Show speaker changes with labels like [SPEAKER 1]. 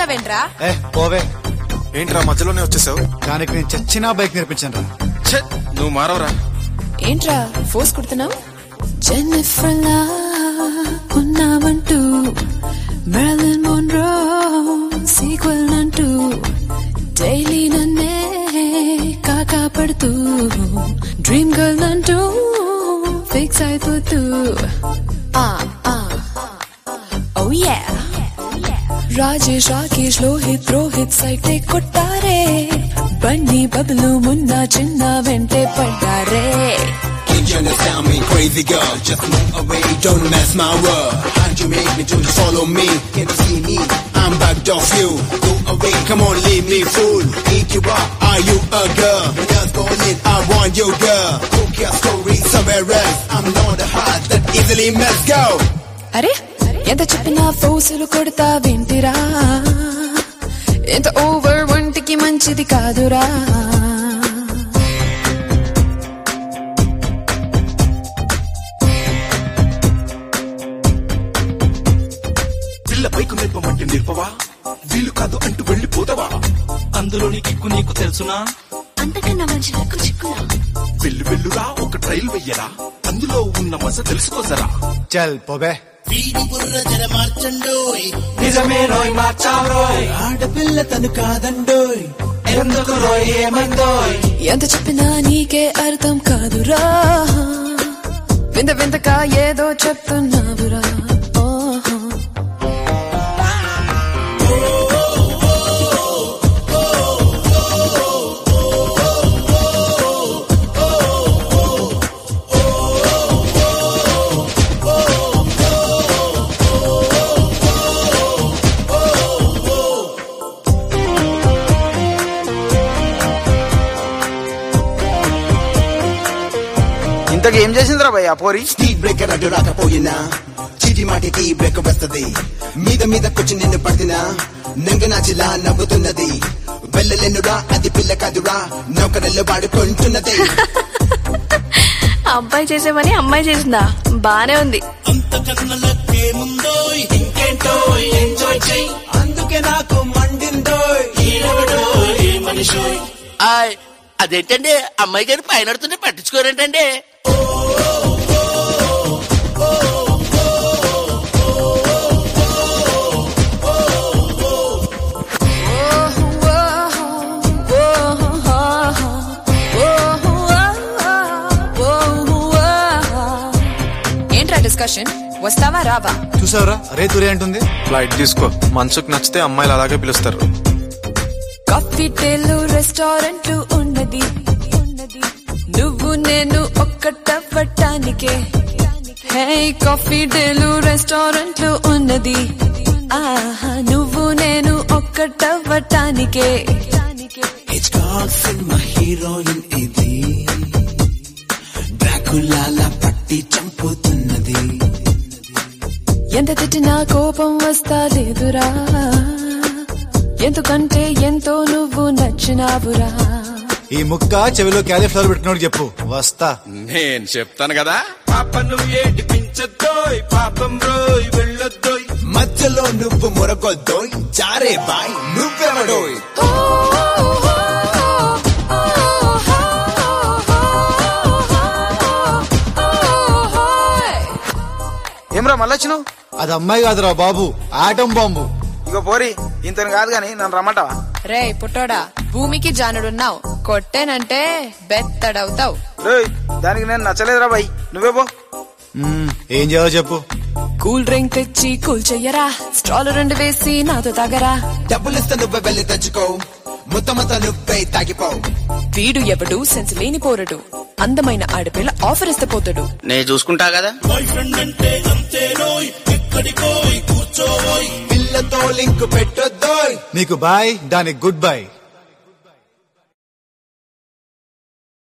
[SPEAKER 1] నిలబడ్డావేంట్రా
[SPEAKER 2] ఏ పోవే
[SPEAKER 3] ఏంట్రా మధ్యలోనే వచ్చేసావు
[SPEAKER 2] దానికి నేను చచ్చినా బైక్ నేర్పించాను రా
[SPEAKER 3] ఛే నువ్వు మారవరా
[SPEAKER 1] ఏంట్రా ఫోర్స్ కుడుతున్నావు జెన్నిఫర్ లా ఉన్నామంటూ మెర్లిన్ మోన్రో సీక్వెల్ అంటూ డైలీ నన్నే కాకా పడుతూ డ్రీమ్ గర్ల్ అంటూ ఫిక్స్ అయిపోతూ ఆ ఆ ఓ యా రాజేష్ రాకేష్ లోహిత్ రోహిత్ సైతే కొట్టారే బండి బదులు మున్న చిన్న వెంటే పడ్డారే
[SPEAKER 4] Can't you understand me, crazy girl? Just move away, don't mess my world. How'd you make me to follow me? Can't you see me? I'm backed off you. Go away, come on, leave me fool. Eat you up, are you a girl? When you're going I want you, girl. Cook your story somewhere else. I'm not the heart that easily mess go.
[SPEAKER 1] అరే ఎంత చెప్పినా ఫోసులు కొడతా వింటిరా ఎంత over ఒంటికి మంచిది కాదురా
[SPEAKER 5] పిల్ల పైకు నింపమంటే నిల్పవా వీలు కాదు అంటూ వెళ్ళిపోతావా అందులోని కిక్కు నీకు తెలుసునా
[SPEAKER 1] అంతకన్నా మంచి నాకు చిక్కురా
[SPEAKER 5] వెళ్ళు వెళ్ళురా ఒక ట్రైల్ వెయ్యరా అందులో ఉన్న మస తెలుసుకోసరా
[SPEAKER 2] చల్ పోవే
[SPEAKER 5] నిజమే రోయ్ మార్చావ్రోయ్
[SPEAKER 4] ఆడపిల్ల తను కాదండోయ్
[SPEAKER 5] ఎందుకు రోయ్ ఏమైందోయ్
[SPEAKER 1] ఎంత చెప్పినా నీకే అర్థం కాదురా వింత వింతగా ఏదో చెప్తున్నావురా ఓహో.
[SPEAKER 6] ఇంతకు ఏం చేసిందిరా భయ్ ఆ పోరి
[SPEAKER 4] స్పీడ్ బ్రేకర్ అడ్డు రాకపోయినా చీటి మాటికి బ్రేక్ వస్తది మీద మీద కూర్చుని నిన్ను పడినా నంగనాచిలా నవ్వుతున్నది వెళ్ళలేనురా అది పిల్ల కాదురా నౌకరల్లో వాడుకుంటున్నది
[SPEAKER 7] అబ్బాయి చేసే పని అమ్మాయి చేసిందా బానే ఉంది
[SPEAKER 4] అందుకే నాకు మండిందోయ్
[SPEAKER 8] ఆయ్ అదేంటండి అమ్మాయి గారు పైన పడుతుంటే పట్టించుకోరేంటండి
[SPEAKER 1] ఏంట్రా డిస్కషన్ వస్తావా రావా
[SPEAKER 2] చూసావురా అరే తురే అంటుంది
[SPEAKER 3] ఫ్లైట్ తీసుకో మనసుకు నచ్చితే అమ్మాయిలు అలాగే పిలుస్తారు
[SPEAKER 1] కాఫీ టేలు రెస్టారెంట్ ఉన్నది నువ్వు నేను ఒక్కటవ్వటానికే హే కాఫీ డేలు రెస్టారెంట్ ఉన్నది ఆహా నువ్వు నేను ఒక్కటవ్వటానికే
[SPEAKER 4] హిచ్కాక్ సినిమా హీరోయిన్ ఇది డ్రాకులాలా పట్టి చంపుతున్నది
[SPEAKER 1] ఎంత తిట్టినా కోపం వస్తా లేదురా ఎందుకంటే ఎంతో నువ్వు నచ్చినావురా
[SPEAKER 2] ఈ ముక్క చెవిలో క్యాలీఫ్లవర్ పెట్టుకున్నాడు చెప్పు వస్తా
[SPEAKER 3] నేను చెప్తాను కదా పాపను ఏడిపించద్దోయ్ పాపం రోయ్ వెళ్ళొద్దోయ్
[SPEAKER 4] మధ్యలో నువ్వు మురగొద్దోయ్ జారే బాయ్ నువ్వెవడోయ్
[SPEAKER 6] ఏమ్రా మళ్ళీ వచ్చినావు
[SPEAKER 2] అది అమ్మాయి కాదురా బాబు ఆటం బాంబు
[SPEAKER 6] ఇగో పోరి ఇంతని కాదు గాని నన్ను రమ్మంటావా
[SPEAKER 1] రే పుట్టోడా భూమికి జానుడున్నావు కొట్టేనంటే బెత్తడవుతావు
[SPEAKER 6] రేయ్ దానికి నేను నచ్చలేదురా భయ్ నువ్వే పో
[SPEAKER 2] మ్మ్, ఏం చేయాలో చెప్పు
[SPEAKER 1] కూల్ డ్రింక్ తెచ్చి కూల్ చెయ్యరా స్ట్రాలు రెండు వేసి నాతో తాగరా
[SPEAKER 4] డబ్బులిస్తే నువ్వే వెళ్ళి తెచ్చుకో మొత్తం అంతా నువ్వే తాగిపో
[SPEAKER 1] వీడు ఎవడు సెన్స్ లేని పోరడు అందమైన ఆడపిల్ల ఆఫర్ ఇస్తే పోతాడు
[SPEAKER 8] నేను చూసుకుంటా కదా
[SPEAKER 4] పిల్లతో లింక్ పెట్టొద్దోయ్
[SPEAKER 2] నీకు బాయ్ దానికి గుడ్ బై